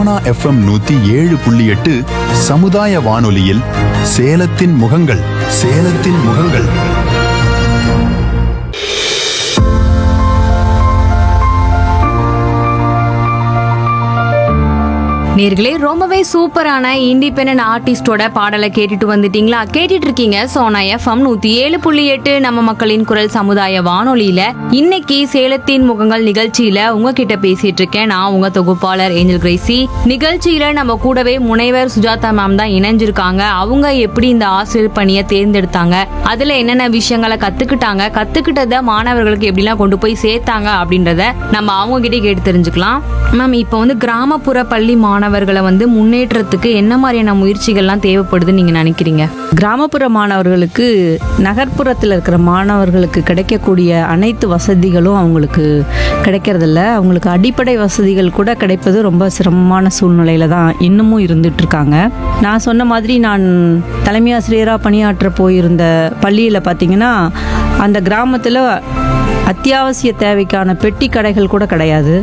Sona FM நூத்தி ஏழு புள்ளி எட்டு சமுதாய வானொலியில் சேலத்தின் முகங்கள் சேலத்தின் முகங்கள் நேர்களே ரொம்பவே சூப்பரான இண்டிபெண்டன்ட் ஆர்டிஸ்டோட பாடலை கேட்டுட்டு வந்துட்டீங்களா கேட்டுட்டு இருக்கீங்க சோனா எஃப்எம் நூத்தி ஏழு புள்ளி எட்டு நம்ம மக்களின் குரல் சமுதாய வானொலியில இன்னைக்கு சேலத்தின் முகங்கள் நிகழ்ச்சியில உங்ககிட்ட பேசிட்டு இருக்கேன் நான் உங்க தொகுப்பாளர் ஏஞ்சல் கிரேசி நிகழ்ச்சியில நம்ம கூடவே முனைவர் சுஜாதா மேம் தான் இணைஞ்சிருக்காங்க அவங்க எப்படி இந்த ஆசிரியர் பணியை தேர்ந்தெடுத்தாங்க அதுல என்னென்ன விஷயங்களை கத்துக்கிட்டாங்க கத்துக்கிட்டத மாணவர்களுக்கு எப்படிலாம் கொண்டு போய் சேர்த்தாங்க அப்படின்றத நம்ம அவங்க கிட்டே கேட்டு தெரிஞ்சுக்கலாம் மேம் இப்போ வந்து கிராமப்புற பள்ளி மாணவர்களை வந்து முன்னேற்றத்துக்கு என்ன மாதிரியான முயற்சிகள்லாம் தேவைப்படுதுன்னு நீங்க நினைக்கிறீங்க கிராமப்புற மாணவர்களுக்கு நகர்ப்புறத்தில் இருக்கிற மாணவர்களுக்கு கிடைக்கக்கூடிய அனைத்து வசதிகளும் அவங்களுக்கு கிடைக்கிறதில்ல அவங்களுக்கு அடிப்படை வசதிகள் கூட கிடைப்பது ரொம்ப சிரமமான சூழ்நிலையில தான் இன்னமும் இருந்துட்டு இருக்காங்க நான் சொன்ன மாதிரி நான் தலைமை ஆசிரியராக பணியாற்ற போயிருந்த பள்ளியில் பார்த்தீங்கன்னா அந்த கிராமத்தில் அத்தியாவசிய தேவைக்கான பெட்டி கடைகள் கூட கிடையாது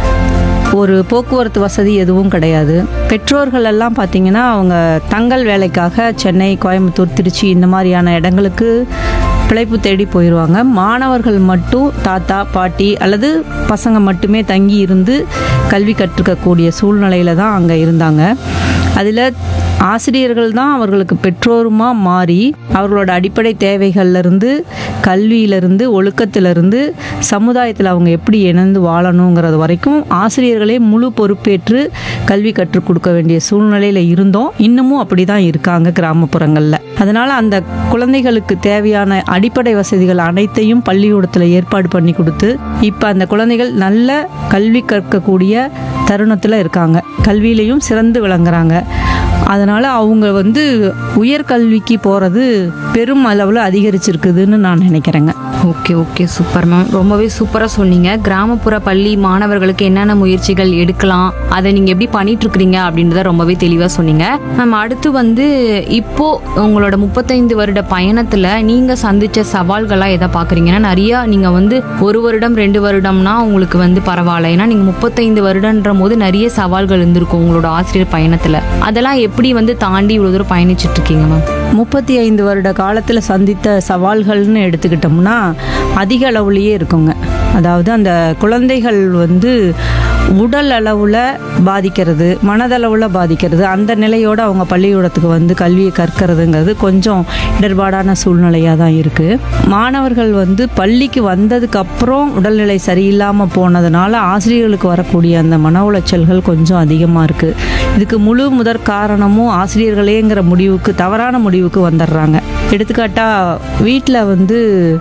ஒரு போக்குவரத்து வசதி எதுவும் கிடையாது பெற்றோர்கள் எல்லாம் பார்த்தீங்கன்னா அவங்க தங்கள் வேலைக்காக சென்னை கோயம்புத்தூர் திருச்சி இந்த மாதிரியான இடங்களுக்கு பிழைப்பு தேடி போயிடுவாங்க மாணவர்கள் மட்டும் தாத்தா பாட்டி அல்லது பசங்க மட்டுமே தங்கி இருந்து கல்வி கற்றுக்கக்கூடிய சூழ்நிலையில தான் அங்கே இருந்தாங்க அதில் ஆசிரியர்கள் தான் அவர்களுக்கு பெற்றோருமா மாறி அவர்களோட அடிப்படை தேவைகள்ல இருந்து கல்வியிலிருந்து ஒழுக்கத்திலிருந்து சமுதாயத்தில் அவங்க எப்படி இணைந்து வாழணுங்கிறது வரைக்கும் ஆசிரியர்களே முழு பொறுப்பேற்று கல்வி கற்றுக் கொடுக்க வேண்டிய சூழ்நிலையில் இருந்தோம் இன்னமும் அப்படி தான் இருக்காங்க கிராமப்புறங்களில் அதனால் அந்த குழந்தைகளுக்கு தேவையான அடிப்படை வசதிகள் அனைத்தையும் பள்ளிக்கூடத்தில் ஏற்பாடு பண்ணி கொடுத்து இப்போ அந்த குழந்தைகள் நல்ல கல்வி கற்கக்கூடிய தருணத்தில் இருக்காங்க கல்வியிலையும் சிறந்து விளங்குறாங்க அதனால் அவங்க வந்து உயர்கல்விக்கு போகிறது பெரும் அளவில் அதிகரிச்சிருக்குதுன்னு நான் நினைக்கிறேங்க ஓகே ஓகே சூப்பர் மேம் ரொம்பவே சூப்பரா சொன்னீங்க கிராமப்புற பள்ளி மாணவர்களுக்கு என்னென்ன முயற்சிகள் எடுக்கலாம் அதை நீங்க எப்படி பண்ணிட்டு இருக்கிறீங்க அப்படின்றத ரொம்பவே தெளிவா சொன்னீங்க மேம் அடுத்து வந்து இப்போ உங்களோட முப்பத்தைந்து வருட பயணத்துல நீங்க சந்திச்ச சவால்களா எதை பாக்குறீங்கன்னா நிறைய நீங்க வந்து ஒரு வருடம் ரெண்டு வருடம்னா உங்களுக்கு வந்து பரவாயில்ல ஏன்னா நீங்க முப்பத்தைந்து வருடன்ற போது நிறைய சவால்கள் இருந்திருக்கும் உங்களோட ஆசிரியர் பயணத்துல அதெல்லாம் எப்படி வந்து தாண்டி இவ்வளவு தூரம் பயணிச்சிட்டு இருக்கீங்க மேம் முப்பத்தி ஐந்து வருட காலத்தில் சந்தித்த சவால்கள்னு எடுத்துக்கிட்டோம்னா அதிக அளவுலேயே இருக்குங்க அதாவது அந்த குழந்தைகள் வந்து உடல் அளவில் பாதிக்கிறது மனதளவில் பாதிக்கிறது அந்த நிலையோடு அவங்க பள்ளிக்கூடத்துக்கு வந்து கல்வியை கற்கிறதுங்கிறது கொஞ்சம் இடர்பாடான சூழ்நிலையாக தான் இருக்குது மாணவர்கள் வந்து பள்ளிக்கு வந்ததுக்கு அப்புறம் உடல்நிலை சரியில்லாமல் போனதுனால ஆசிரியர்களுக்கு வரக்கூடிய அந்த மன உளைச்சல்கள் கொஞ்சம் அதிகமாக இருக்குது இதுக்கு முழு முதற் காரணமும் ஆசிரியர்களேங்கிற முடிவுக்கு தவறான முடிவுக்கு வந்துடுறாங்க எடுத்துக்காட்டா வீட்டில் வந்து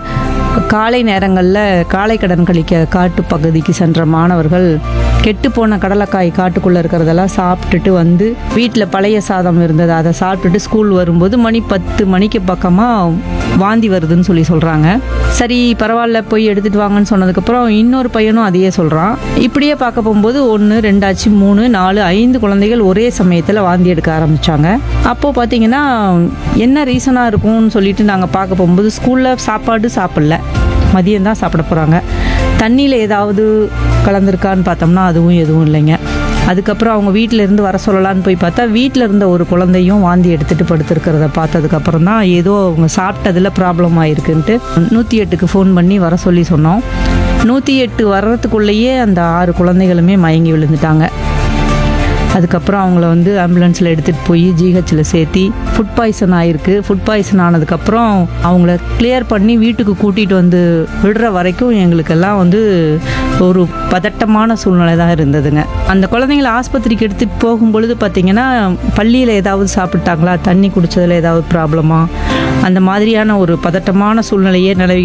காலை நேரங்களில் காலை கடன் கழிக்க காட்டு பகுதிக்கு சென்ற மாணவர்கள் கெட்டுப்போன கடலைக்காய் காட்டுக்குள்ளே இருக்கிறதெல்லாம் சாப்பிட்டுட்டு வந்து வீட்டில் பழைய சாதம் இருந்தது அதை சாப்பிட்டுட்டு ஸ்கூல் வரும்போது மணி பத்து மணிக்கு பக்கமாக வாந்தி வருதுன்னு சொல்லி சொல்கிறாங்க சரி பரவாயில்ல போய் எடுத்துகிட்டு வாங்கன்னு சொன்னதுக்கப்புறம் இன்னொரு பையனும் அதையே சொல்கிறான் இப்படியே பார்க்க போகும்போது ஒன்று ரெண்டாச்சு மூணு நாலு ஐந்து குழந்தைகள் ஒரே சமயத்தில் வாந்தி எடுக்க ஆரம்பித்தாங்க அப்போது பார்த்தீங்கன்னா என்ன ரீசனாக இருக்கும்னு சொல்லிட்டு நாங்கள் பார்க்க போகும்போது ஸ்கூலில் சாப்பாடு சாப்பிடல மதியம் தான் சாப்பிட போகிறாங்க தண்ணியில் ஏதாவது கலந்துருக்கான்னு பார்த்தோம்னா அதுவும் எதுவும் இல்லைங்க அதுக்கப்புறம் அவங்க வீட்டில் இருந்து வர சொல்லலான்னு போய் பார்த்தா வீட்டில் இருந்த ஒரு குழந்தையும் வாந்தி எடுத்துகிட்டு படுத்திருக்கிறத பார்த்ததுக்கப்புறம் தான் ஏதோ அவங்க சாப்பிட்டதில் ப்ராப்ளம் ஆயிருக்குன்ட்டு நூற்றி எட்டுக்கு ஃபோன் பண்ணி வர சொல்லி சொன்னோம் நூற்றி எட்டு வர்றதுக்குள்ளேயே அந்த ஆறு குழந்தைகளுமே மயங்கி விழுந்துட்டாங்க அதுக்கப்புறம் அவங்கள வந்து ஆம்புலன்ஸில் எடுத்துகிட்டு போய் ஜிஹெச்சில் சேர்த்தி ஃபுட் பாய்சன் ஆயிருக்கு ஃபுட் பாய்சன் ஆனதுக்கப்புறம் அவங்கள கிளியர் பண்ணி வீட்டுக்கு கூட்டிகிட்டு வந்து விடுற வரைக்கும் எங்களுக்கெல்லாம் வந்து ஒரு பதட்டமான சூழ்நிலை தான் இருந்ததுங்க அந்த குழந்தைங்கள ஆஸ்பத்திரிக்கு எடுத்துகிட்டு போகும்பொழுது பார்த்தீங்கன்னா பள்ளியில் ஏதாவது சாப்பிட்டாங்களா தண்ணி குடிச்சதில் ஏதாவது ப்ராப்ளமா அந்த மாதிரியான ஒரு பதட்டமான சூழ்நிலையே நிலவி